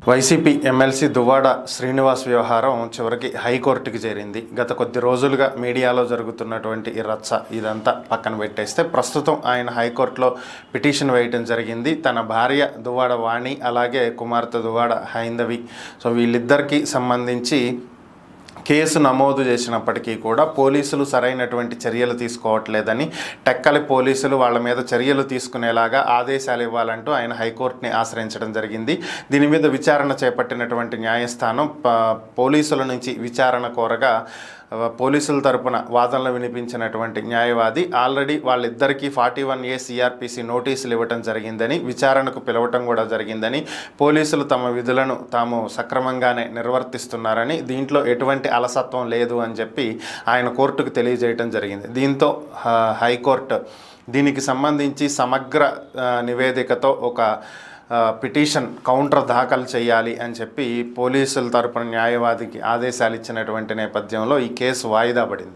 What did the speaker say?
YCP MLC Duvvada Srinivas వ్యవహారం చివరికి హైకోర్టుకి చేరింది గత కొద్ది రోజులుగా మీడియాలో జరుగుతున్నటువంటి ఈ రచ్చ ఇదంతా పక్కన పెట్టేస్తే ప్రస్తుతం ఆయన హైకోర్టులో పిటిషన్ వేయటం జరిగింది తన భార్య దువ్వాడ వాణి అలాగే కుమార్తె దువ్వాడ హైందవి సో వీళ్ళిద్దరికీ సంబంధించి కేసు నమోదు చేసినప్పటికీ కూడా పోలీసులు సరైనటువంటి చర్యలు తీసుకోవట్లేదని టెక్కలి పోలీసులు వాళ్ళ మీద చర్యలు తీసుకునేలాగా ఆదేశాలు ఇవ్వాలంటూ ఆయన హైకోర్టుని ఆశ్రయించడం జరిగింది దీని మీద విచారణ చేపట్టినటువంటి న్యాయస్థానం ప- పోలీసుల నుంచి విచారణ కోరగా ఆ, పోలీసుల తరపున వాదనలు వినిపించినటువంటి న్యాయవాది ఆల్రెడీ వాళ్ళిద్దరికీ ఫార్టీ వన్ ఏ సిఆర్పిసి నోటీసులు ఇవ్వటం జరిగిందని విచారణకు పిలవటం కూడా జరిగిందని పోలీసులు తమ విధులను తాము సక్రమంగానే నిర్వర్తిస్తున్నారని దీంట్లో ఎటువంటి అలసత్వం లేదు అని చెప్పి ఆయన కోర్టుకు తెలియజేయటం జరిగింది దీంతో ఆ, హైకోర్టు దీనికి సంబంధించి సమగ్ర ఆ, నివేదికతో ఒక ఆ, పిటిషన్ కౌంటర్ దాఖలు చేయాలి అని చెప్పి పోలీసుల తరపున న్యాయవాదికి ఆదేశాలు ఇచ్చినటువంటి నేపథ్యంలో ఈ కేసు వాయిదా పడింది